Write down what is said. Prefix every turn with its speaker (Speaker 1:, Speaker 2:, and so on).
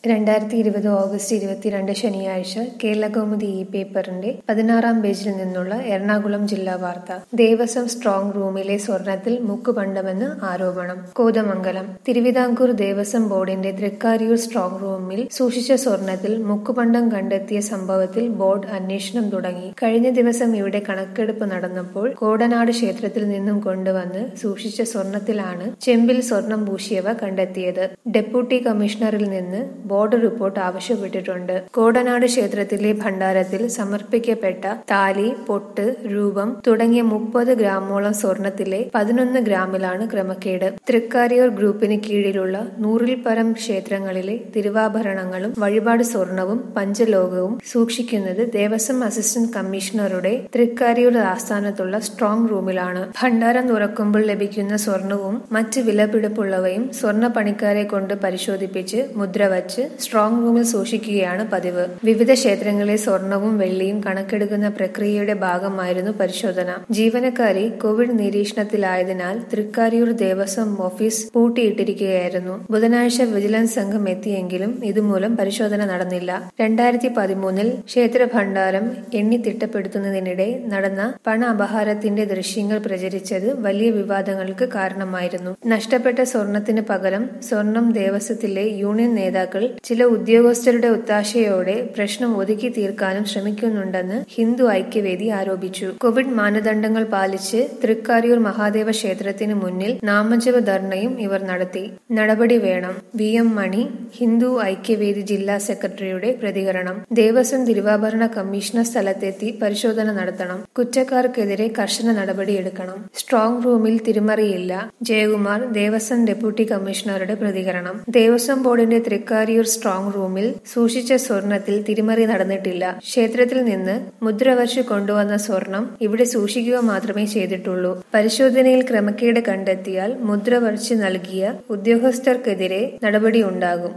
Speaker 1: രണ്ടായിരത്തി ഇരുപത് ഓഗസ്റ്റ് ഇരുപത്തിരണ്ട് ശനിയാഴ്ച കേരളകൗമുദി ഇ പേപ്പറിന്റെ പതിനാറാം പേജിൽ നിന്നുള്ള എറണാകുളം ജില്ലാ വാർത്ത ദേവസ്വം സ്ട്രോങ് റൂമിലെ സ്വർണത്തിൽ മുക്കുപണ്ടമെന്ന് ആരോപണം കോതമംഗലം തിരുവിതാംകൂർ ദേവസ്വം ബോർഡിന്റെ തൃക്കാരിയൂർ സ്ട്രോങ് റൂമിൽ സൂക്ഷിച്ച സ്വർണത്തിൽ മുക്കുപണ്ടം കണ്ടെത്തിയ സംഭവത്തിൽ ബോർഡ് അന്വേഷണം തുടങ്ങി കഴിഞ്ഞ ദിവസം ഇവിടെ കണക്കെടുപ്പ് നടന്നപ്പോൾ കോടനാട് ക്ഷേത്രത്തിൽ നിന്നും കൊണ്ടുവന്ന് സൂക്ഷിച്ച സ്വർണത്തിലാണ് ചെമ്പിൽ സ്വർണം പൂശിയവ കണ്ടെത്തിയത് ഡെപ്യൂട്ടി കമ്മീഷണറിൽ നിന്ന് ബോർഡ് റിപ്പോർട്ട് ആവശ്യപ്പെട്ടിട്ടുണ്ട് കോടനാട് ക്ഷേത്രത്തിലെ ഭണ്ഡാരത്തിൽ സമർപ്പിക്കപ്പെട്ട താലി പൊട്ട് രൂപം തുടങ്ങിയ മുപ്പത് ഗ്രാമോളം സ്വർണത്തിലെ പതിനൊന്ന് ഗ്രാമിലാണ് ക്രമക്കേട് തൃക്കാരിയൂർ ഗ്രൂപ്പിന് കീഴിലുള്ള നൂറിൽ പരം ക്ഷേത്രങ്ങളിലെ തിരുവാഭരണങ്ങളും വഴിപാട് സ്വർണവും പഞ്ചലോകവും സൂക്ഷിക്കുന്നത് ദേവസ്വം അസിസ്റ്റന്റ് കമ്മീഷണറുടെ തൃക്കാരിയൂർ ആസ്ഥാനത്തുള്ള സ്ട്രോങ് റൂമിലാണ് ഭണ്ഡാരം തുറക്കുമ്പോൾ ലഭിക്കുന്ന സ്വർണവും മറ്റ് വിലപിടിപ്പുള്ളവയും സ്വർണ്ണ പണിക്കാരെ കൊണ്ട് പരിശോധിപ്പിച്ച് മുദ്ര വച്ച് സ്ട്രോങ് റൂമിൽ സൂക്ഷിക്കുകയാണ് പതിവ് വിവിധ ക്ഷേത്രങ്ങളിലെ സ്വർണവും വെള്ളിയും കണക്കെടുക്കുന്ന പ്രക്രിയയുടെ ഭാഗമായിരുന്നു പരിശോധന ജീവനക്കാരി കോവിഡ് നിരീക്ഷണത്തിലായതിനാൽ തൃക്കാരിയൂർ ദേവസ്വം ഓഫീസ് പൂട്ടിയിട്ടിരിക്കുകയായിരുന്നു ബുധനാഴ്ച വിജിലൻസ് സംഘം എത്തിയെങ്കിലും ഇതുമൂലം പരിശോധന നടന്നില്ല രണ്ടായിരത്തി പതിമൂന്നിൽ ക്ഷേത്ര ഭണ്ഡാരം എണ്ണി തിട്ടപ്പെടുത്തുന്നതിനിടെ നടന്ന പണ അപഹാരത്തിന്റെ ദൃശ്യങ്ങൾ പ്രചരിച്ചത് വലിയ വിവാദങ്ങൾക്ക് കാരണമായിരുന്നു നഷ്ടപ്പെട്ട സ്വർണത്തിന് പകരം സ്വർണം ദേവസ്വത്തിലെ യൂണിയൻ നേതാക്കൾ ചില ഉദ്യോഗസ്ഥരുടെ ഒത്താശയോടെ പ്രശ്നം ഒതുക്കി തീർക്കാനും ശ്രമിക്കുന്നുണ്ടെന്ന് ഹിന്ദു ഐക്യവേദി ആരോപിച്ചു കോവിഡ് മാനദണ്ഡങ്ങൾ പാലിച്ച് തൃക്കാരിയൂർ മഹാദേവ ക്ഷേത്രത്തിന് മുന്നിൽ നാമജപ ധർണയും ഇവർ നടത്തി നടപടി വേണം വി എം മണി ഹിന്ദു ഐക്യവേദി ജില്ലാ സെക്രട്ടറിയുടെ പ്രതികരണം ദേവസ്വം തിരുവാഭരണ കമ്മീഷണർ സ്ഥലത്തെത്തി പരിശോധന നടത്തണം കുറ്റക്കാർക്കെതിരെ കർശന നടപടിയെടുക്കണം സ്ട്രോങ് റൂമിൽ തിരിമറിയില്ല ജയകുമാർ ദേവസ്വം ഡെപ്യൂട്ടി കമ്മീഷണറുടെ പ്രതികരണം ദേവസ്വം ബോർഡിന്റെ തൃക്കാരിയൂർ സ്ട്രോങ് റൂമിൽ സൂക്ഷിച്ച സ്വർണത്തിൽ തിരിമറി നടന്നിട്ടില്ല ക്ഷേത്രത്തിൽ നിന്ന് മുദ്ര വച്ച് കൊണ്ടുവന്ന സ്വർണം ഇവിടെ സൂക്ഷിക്കുക മാത്രമേ ചെയ്തിട്ടുള്ളൂ പരിശോധനയിൽ ക്രമക്കേട് കണ്ടെത്തിയാൽ മുദ്ര വരച്ച് നൽകിയ ഉദ്യോഗസ്ഥർക്കെതിരെ നടപടിയുണ്ടാകും